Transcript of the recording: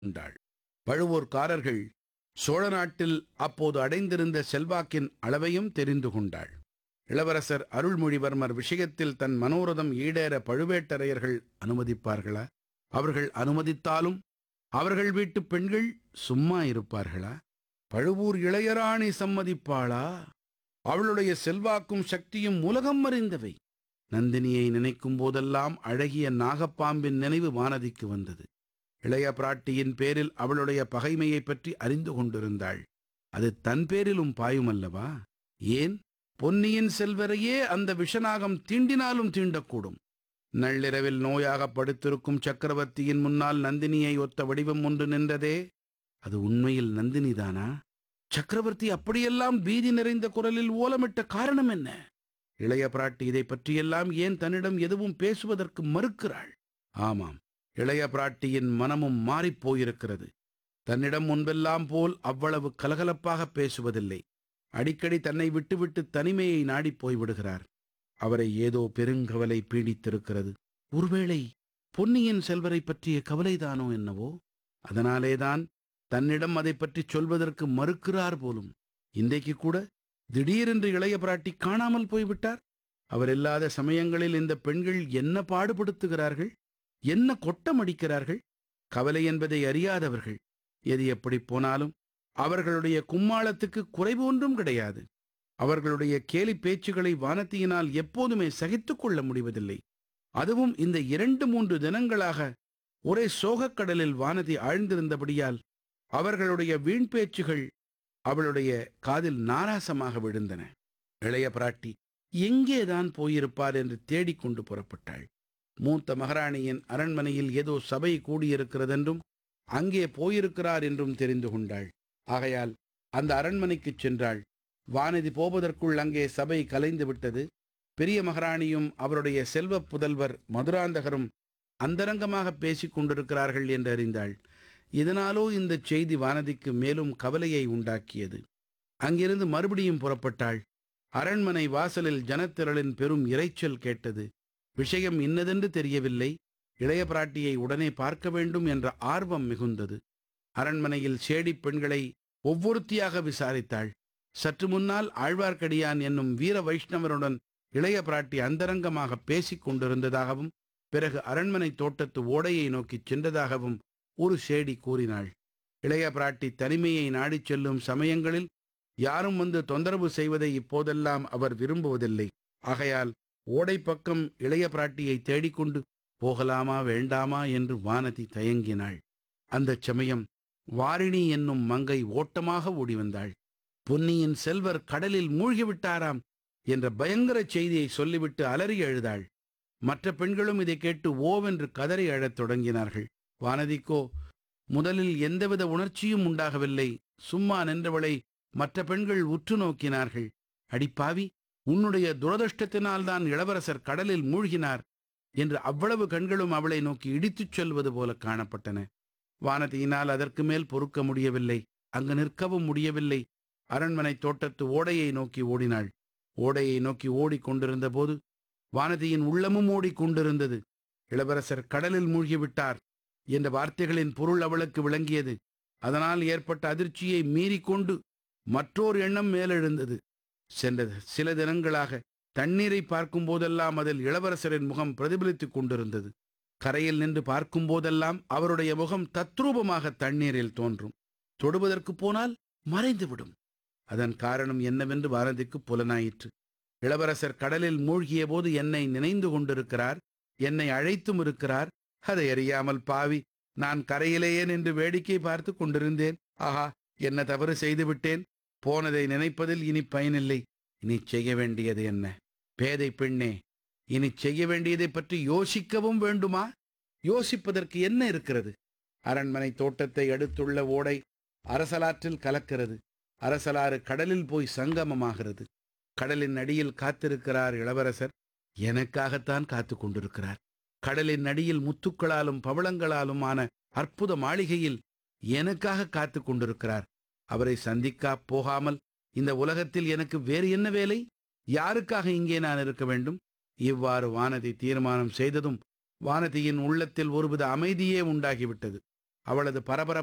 உண்டாள் பழுவூர்க்காரர்கள் சோழ நாட்டில் அப்போது அடைந்திருந்த செல்வாக்கின் அளவையும் தெரிந்து கொண்டாள் இளவரசர் அருள்மொழிவர்மர் விஷயத்தில் தன் மனோரதம் ஈடேற பழுவேட்டரையர்கள் அனுமதிப்பார்களா அவர்கள் அனுமதித்தாலும் அவர்கள் வீட்டு பெண்கள் சும்மா இருப்பார்களா பழுவூர் இளையராணி சம்மதிப்பாளா அவளுடைய செல்வாக்கும் சக்தியும் உலகம் அறிந்தவை நந்தினியை நினைக்கும் போதெல்லாம் அழகிய நாகப்பாம்பின் நினைவு வானதிக்கு வந்தது இளைய பிராட்டியின் பேரில் அவளுடைய பகைமையைப் பற்றி அறிந்து கொண்டிருந்தாள் அது தன் பேரிலும் பாயுமல்லவா ஏன் பொன்னியின் செல்வரையே அந்த விஷநாகம் தீண்டினாலும் தீண்டக்கூடும் நள்ளிரவில் நோயாக படுத்திருக்கும் சக்கரவர்த்தியின் முன்னால் நந்தினியை ஒத்த வடிவம் ஒன்று நின்றதே அது உண்மையில் நந்தினிதானா சக்கரவர்த்தி அப்படியெல்லாம் பீதி நிறைந்த குரலில் ஓலமிட்ட காரணம் என்ன இளைய பிராட்டி இதை பற்றியெல்லாம் ஏன் தன்னிடம் எதுவும் பேசுவதற்கு மறுக்கிறாள் ஆமாம் இளைய பிராட்டியின் மனமும் மாறிப் போயிருக்கிறது தன்னிடம் முன்பெல்லாம் போல் அவ்வளவு கலகலப்பாக பேசுவதில்லை அடிக்கடி தன்னை விட்டுவிட்டு தனிமையை நாடிப் போய்விடுகிறார் அவரை ஏதோ பெருங்கவலை பீடித்திருக்கிறது ஒருவேளை பொன்னியின் செல்வரை பற்றிய கவலைதானோ என்னவோ அதனாலேதான் தன்னிடம் அதை பற்றி சொல்வதற்கு மறுக்கிறார் போலும் இன்றைக்கு கூட திடீரென்று இளைய பிராட்டி காணாமல் போய்விட்டார் அவர் இல்லாத சமயங்களில் இந்த பெண்கள் என்ன பாடுபடுத்துகிறார்கள் என்ன கொட்டமடிக்கிறார்கள் கவலை என்பதை அறியாதவர்கள் எது எப்படி போனாலும் அவர்களுடைய கும்மாளத்துக்கு குறைவு ஒன்றும் கிடையாது அவர்களுடைய கேலி பேச்சுகளை வானத்தியினால் எப்போதுமே சகித்துக் கொள்ள முடிவதில்லை அதுவும் இந்த இரண்டு மூன்று தினங்களாக ஒரே சோகக்கடலில் வானதி ஆழ்ந்திருந்தபடியால் அவர்களுடைய வீண் பேச்சுகள் அவளுடைய காதில் நாராசமாக விழுந்தன இளைய பிராட்டி எங்கேதான் போயிருப்பார் என்று தேடிக்கொண்டு புறப்பட்டாள் மூத்த மகாராணியின் அரண்மனையில் ஏதோ சபை கூடியிருக்கிறதென்றும் அங்கே போயிருக்கிறார் என்றும் தெரிந்து கொண்டாள் ஆகையால் அந்த அரண்மனைக்குச் சென்றாள் வானதி போவதற்குள் அங்கே சபை கலைந்து விட்டது பெரிய மகாராணியும் அவருடைய செல்வப் புதல்வர் மதுராந்தகரும் அந்தரங்கமாக பேசிக் கொண்டிருக்கிறார்கள் என்று அறிந்தாள் இதனாலோ இந்த செய்தி வானதிக்கு மேலும் கவலையை உண்டாக்கியது அங்கிருந்து மறுபடியும் புறப்பட்டாள் அரண்மனை வாசலில் ஜனத்திரளின் பெரும் இரைச்சல் கேட்டது விஷயம் இன்னதென்று தெரியவில்லை இளைய பிராட்டியை உடனே பார்க்க வேண்டும் என்ற ஆர்வம் மிகுந்தது அரண்மனையில் சேடிப் பெண்களை ஒவ்வொருத்தியாக விசாரித்தாள் சற்று முன்னால் ஆழ்வார்க்கடியான் என்னும் வீர வைஷ்ணவருடன் இளைய பிராட்டி அந்தரங்கமாக பேசிக் கொண்டிருந்ததாகவும் பிறகு அரண்மனை தோட்டத்து ஓடையை நோக்கிச் சென்றதாகவும் ஒரு சேடி கூறினாள் இளைய பிராட்டி தனிமையை நாடிச் செல்லும் சமயங்களில் யாரும் வந்து தொந்தரவு செய்வதை இப்போதெல்லாம் அவர் விரும்புவதில்லை ஆகையால் ஓடை பக்கம் இளைய பிராட்டியை தேடிக்கொண்டு போகலாமா வேண்டாமா என்று வானதி தயங்கினாள் அந்தச் சமயம் வாரிணி என்னும் மங்கை ஓட்டமாக ஓடி வந்தாள் பொன்னியின் செல்வர் கடலில் மூழ்கிவிட்டாராம் என்ற பயங்கர செய்தியை சொல்லிவிட்டு அலறி எழுதாள் மற்ற பெண்களும் இதை கேட்டு ஓவென்று கதறி அழத் தொடங்கினார்கள் வானதிக்கோ முதலில் எந்தவித உணர்ச்சியும் உண்டாகவில்லை சும்மா நின்றவளை மற்ற பெண்கள் உற்று நோக்கினார்கள் அடிப்பாவி உன்னுடைய துரதிருஷ்டத்தினால்தான் இளவரசர் கடலில் மூழ்கினார் என்று அவ்வளவு கண்களும் அவளை நோக்கி இடித்துச் செல்வது போல காணப்பட்டன வானதியினால் அதற்கு மேல் பொறுக்க முடியவில்லை அங்கு நிற்கவும் முடியவில்லை அரண்மனை தோட்டத்து ஓடையை நோக்கி ஓடினாள் ஓடையை நோக்கி ஓடிக்கொண்டிருந்த போது வானதியின் உள்ளமும் ஓடிக்கொண்டிருந்தது இளவரசர் கடலில் மூழ்கிவிட்டார் என்ற வார்த்தைகளின் பொருள் அவளுக்கு விளங்கியது அதனால் ஏற்பட்ட அதிர்ச்சியை மீறிக்கொண்டு மற்றோர் எண்ணம் மேலெழுந்தது சென்ற சில தினங்களாக தண்ணீரை பார்க்கும் போதெல்லாம் அதில் இளவரசரின் முகம் பிரதிபலித்துக் கொண்டிருந்தது கரையில் நின்று பார்க்கும் போதெல்லாம் அவருடைய முகம் தத்ரூபமாக தண்ணீரில் தோன்றும் தொடுவதற்கு போனால் மறைந்துவிடும் அதன் காரணம் என்னவென்று வானதிக்கு புலனாயிற்று இளவரசர் கடலில் மூழ்கிய போது என்னை நினைந்து கொண்டிருக்கிறார் என்னை அழைத்தும் இருக்கிறார் அதை அறியாமல் பாவி நான் கரையிலேயே நின்று வேடிக்கை பார்த்து கொண்டிருந்தேன் ஆஹா என்ன தவறு செய்துவிட்டேன் போனதை நினைப்பதில் இனி பயனில்லை இனி செய்ய வேண்டியது என்ன பேதை பெண்ணே இனி செய்ய வேண்டியதை பற்றி யோசிக்கவும் வேண்டுமா யோசிப்பதற்கு என்ன இருக்கிறது அரண்மனை தோட்டத்தை அடுத்துள்ள ஓடை அரசலாற்றில் கலக்கிறது அரசலாறு கடலில் போய் சங்கமமாகிறது கடலின் அடியில் காத்திருக்கிறார் இளவரசர் எனக்காகத்தான் காத்து கொண்டிருக்கிறார் கடலின் அடியில் முத்துக்களாலும் பவளங்களாலும் ஆன அற்புத மாளிகையில் எனக்காக காத்து கொண்டிருக்கிறார் அவரை சந்திக்கா போகாமல் இந்த உலகத்தில் எனக்கு வேறு என்ன வேலை யாருக்காக இங்கே நான் இருக்க வேண்டும் இவ்வாறு வானதி தீர்மானம் செய்ததும் வானதியின் உள்ளத்தில் ஒருவித அமைதியே உண்டாகிவிட்டது அவளது பரபரப்பு